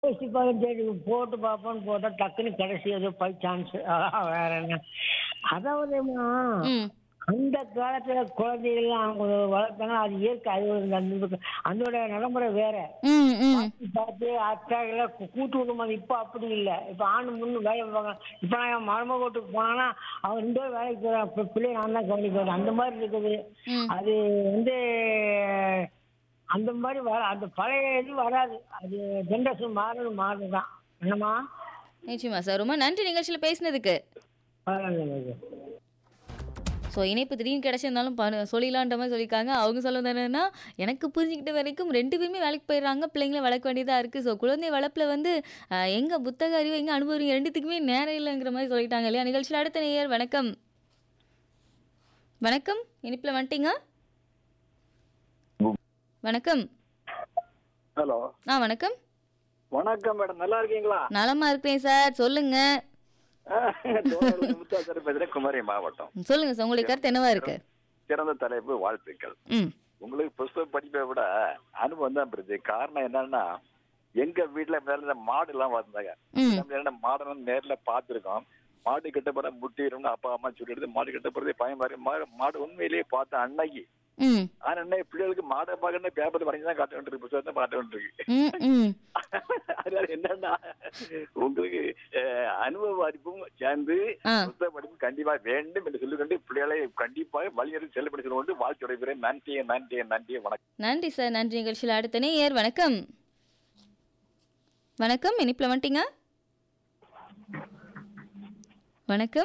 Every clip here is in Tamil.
பேசி பார்த்து சரி போட்டு பார்ப்போம்னு போட்டா டக்குன்னு கடைசி ஏதோ பை சான்ஸ் வேற என்ன அதாவதுமா ம் அந்த காலத்துல குழந்தைகள்லாம் அவங்க வளர்த்தாங்க அது இயற்கை அது ஒரு அந்த அதோட நடைமுறை வேற ம் ம் பார்த்து பார்த்து அத்தாகளை கூட்டு குடும்பம் இப்ப அப்படி இல்லை இப்ப ஆண் முன்னு வேலை பார்ப்பாங்க இப்ப நான் என் மருமக வீட்டுக்கு போனான்னா அவன் ரெண்டு பேரும் வேலைக்கு போறான் இப்ப பிள்ளைய நான் தான் கவனிக்கிறேன் அந்த மாதிரி இருக்குது ம். அது வந்து அந்த மாதிரி வர அந்த பழைய இது வராது அது ஜென்ரேஷன் மாறணும் மாறுதான் என்னம்மா நிச்சயமா சார் ரொம்ப நன்றி நிகழ்ச்சியில் பேசினதுக்கு பரவாயில்ல ஸோ இணைப்பு திடீர்னு கிடச்சிருந்தாலும் ப சொல்லிடலான்ற மாதிரி சொல்லியிருக்காங்க அவங்க சொல்ல என்னன்னா எனக்கு புரிஞ்சுக்கிட்ட வரைக்கும் ரெண்டு பேருமே வேலைக்கு போயிடுறாங்க பிள்ளைங்கள வளர்க்க வேண்டியதாக இருக்குது ஸோ குழந்தை வளர்ப்பில் வந்து அஹ், எங்க புத்தக அறிவு எங்கே அனுபவம் ரெண்டுத்துக்குமே நேரம் இல்லைங்கிற மாதிரி சொல்லிட்டாங்க இல்லையா நிகழ்ச்சியில் அடுத்த நேயர் வணக்கம் வணக்கம் இனிப்பில் வந்துட்டீங்க வணக்கம் ஹலோ ஆ வணக்கம் வணக்கம் மேடம் நல்லா இருக்கீங்களா நலமா இருக்கிறேன் சார் சொல்லுங்க தோழர் முத்தாசர் பேசுறேன் குமரி மாவட்டம் சொல்லுங்க சார் உங்களுடைய கருத்து என்னவா இருக்கு சிறந்த தலைப்பு வாழ்த்துக்கள் ம் உங்களுக்கு புஸ்தக படிப்பை விட அனுபவம் தான் பெருது காரணம் என்னன்னா எங்க வீட்டுல மேல இந்த மாடு எல்லாம் வளர்ந்தாங்க ம் நம்ம என்ன மாடெல்லாம் நேர்ல பார்த்திருக்கோம் மாடு கட்டப்பட முட்டிடும்னு அப்பா அம்மா சொல்லி எடுத்து மாடு கட்டப்படுறதே பயம் மாதிரி மாடு மாடு உண்மையிலேயே பார்த்த அன்னைக்கு ம் ஆனா என்ன பிள்ளைகளுக்கு மாடை பார்க்கணும் பேப்பர் வரைக்கும் தான் காட்ட வேண்டியிருக்கு புத்தகத்தை காட்ட வேண்டியிருக்கு ம் ம் அதனால என்னன்னா உங்களுக்கு அஹ், அனுபவ அறிவும் சேர்ந்து ஆ புத்தக படிப்பு கண்டிப்பா வேண்டும் என்று சொல்லிக்கொண்டு பிள்ளைகளை கண்டிப்பாக வழியெடுத்து செல்லப்படுத்தி கொண்டு வாழ்த்து உடைக்கிறேன் நன்றி நன்றி நன்றி வணக்கம் நன்றி சார் நன்றி நிகழ்ச்சியில் அடுத்த நேயர் வணக்கம் வணக்கம் இனிப்பில் வந்துட்டீங்க வணக்கம்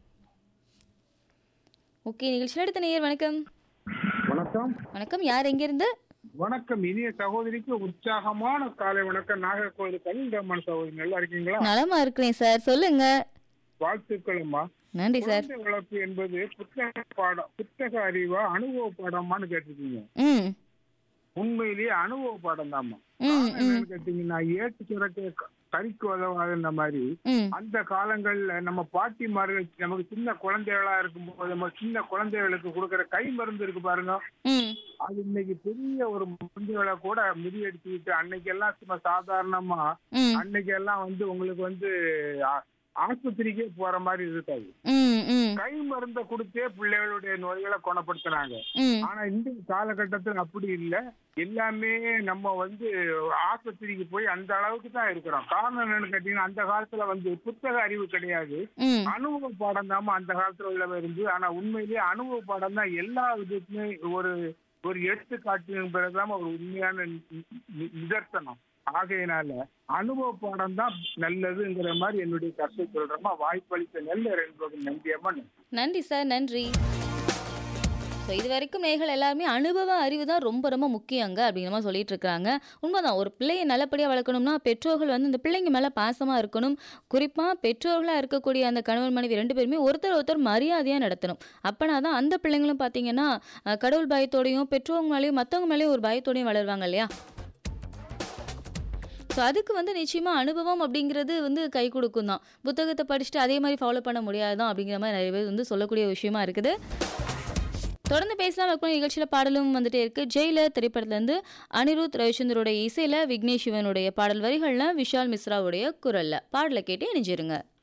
ஓகே நிகழ்ச்சியில் அடுத்த நேயர் வணக்கம் வணக்கம் வணக்கம் யார் எங்கிருந்து வணக்கம் இனிய சகோதரிக்கு உற்சாகமான காலை வணக்கம் நாகர்கோவில் கலிங்கம்மன் சகோதரி நல்லா இருக்கீங்களா நலமா இருக்கிறேன் சார் சொல்லுங்க வாழ்த்துக்கள் அம்மா நன்றி சார் குழந்தை வளர்ப்பு என்பது புத்தக பாடம் புத்தக அறிவா அனுபவ பாடமான்னு கேட்டிருக்கீங்க ம் உண்மையிலேயே அனுபவ பாடம் தான்மா ம் ம் கேட்டீங்கன்னா ஏட்டு சுரக்க கறிக்கு உதவாதுன்ற மாதிரி ம் அந்த காலங்கள்ல நம்ம பாட்டிமார்கள் நமக்கு சின்ன குழந்தைகளா இருக்கும்போது நம்ம சின்ன குழந்தைகளுக்கு கொடுக்கிற கை மருந்து இருக்கு பாருங்க ம் அது இன்னைக்கு பெரிய ஒரு மருந்துகளை கூட முறியடிச்சுக்கிட்டு அன்னைக்கு எல்லாம் சும்மா சாதாரணமா ம் அன்னைக்கு எல்லாம் வந்து உங்களுக்கு வந்து ஆ- ஆஸ்பத்திரிக்கே போற மாதிரி இருக்காது ம் ம் கை மருந்தை கொடுத்தே பிள்ளைகளுடைய நோய்களை குணப்படுத்துனாங்க ம் ஆனா இந்த காலகட்டத்தில் அப்படி இல்ல எல்லாமே நம்ம வந்து ஆஸ்பத்திரிக்கு போய் அந்த அளவுக்கு தான் இருக்கிறோம் காரணம் என்னன்னு கேட்டீங்கன்னா அந்த காலத்துல வந்து புத்தக அறிவு கிடையாது ம் அனுபவ பாடம் தாம அந்த காலத்துல உள்ளவ இருந்து ஆனா உண்மையிலேயே அனுபவ பாடம் தான் எல்லா விதத்துமே ஒரு ஒரு எடுத்துக்காட்டு பிறகுதான் ஒரு உண்மையான நி- நி- நிதர்சனம் ஆகையினால அனுபவ பாடம் தான் நல்லதுங்கிற மாதிரி என்னுடைய கருத்தை சொல்றோமா வாய்ப்பளித்த நல்ல என்பது நம்பியம்மா நன்றி சார் நன்றி ஸோ இது வரைக்கும் நேர்கள் எல்லாருமே அனுபவ அறிவு தான் ரொம்ப ரொம்ப முக்கியங்க அப்படிங்கிற மாதிரி சொல்லிட்டு இருக்காங்க உண்மைதான் ஒரு பிள்ளையை நல்லபடியாக வளர்க்கணும்னா பெற்றோர்கள் வந்து இந்த பிள்ளைங்க மேலே பாசமாக இருக்கணும் குறிப்பாக பெற்றோர்களாக இருக்கக்கூடிய அந்த கணவன் மனைவி ரெண்டு பேருமே ஒருத்தர் ஒருத்தர் மரியாதையாக நடத்தணும் அப்போனா தான் அந்த பிள்ளைங்களும் பார்த்தீங்கன்னா அஹ், கடவுள் பயத்தோடையும் பெற்றோங்க மேலேயும் மற்றவங்க மேலேயும் ஒரு பயத்தோடையும் வளருவாங்க இல்லையா ஸோ அதுக்கு வந்து நிச்சயமாக அனுபவம் அப்படிங்கிறது வந்து கை கொடுக்கும் தான் புத்தகத்தை படிச்சுட்டு அதே மாதிரி ஃபாலோ பண்ண முடியாது தான் அப்படிங்கிற மாதிரி நிறைய பேர் வந்து சொல்லக்கூடிய விஷயமா இருக்குது தொடர்ந்து பேசலாம் இருக்கும் நிகழ்ச்சியில் பாடலும் வந்துட்டே இருக்கு ஜெயிலர் திரைப்படத்துலேருந்து அனிருத் ரவிச்சந்தரோட இசையில் விக்னேஷ் சிவனுடைய பாடல் வரிகள்ல விஷால் மிஸ்ராவுடைய குரல்ல பாடலை கேட்டு இணைஞ்சிருங்க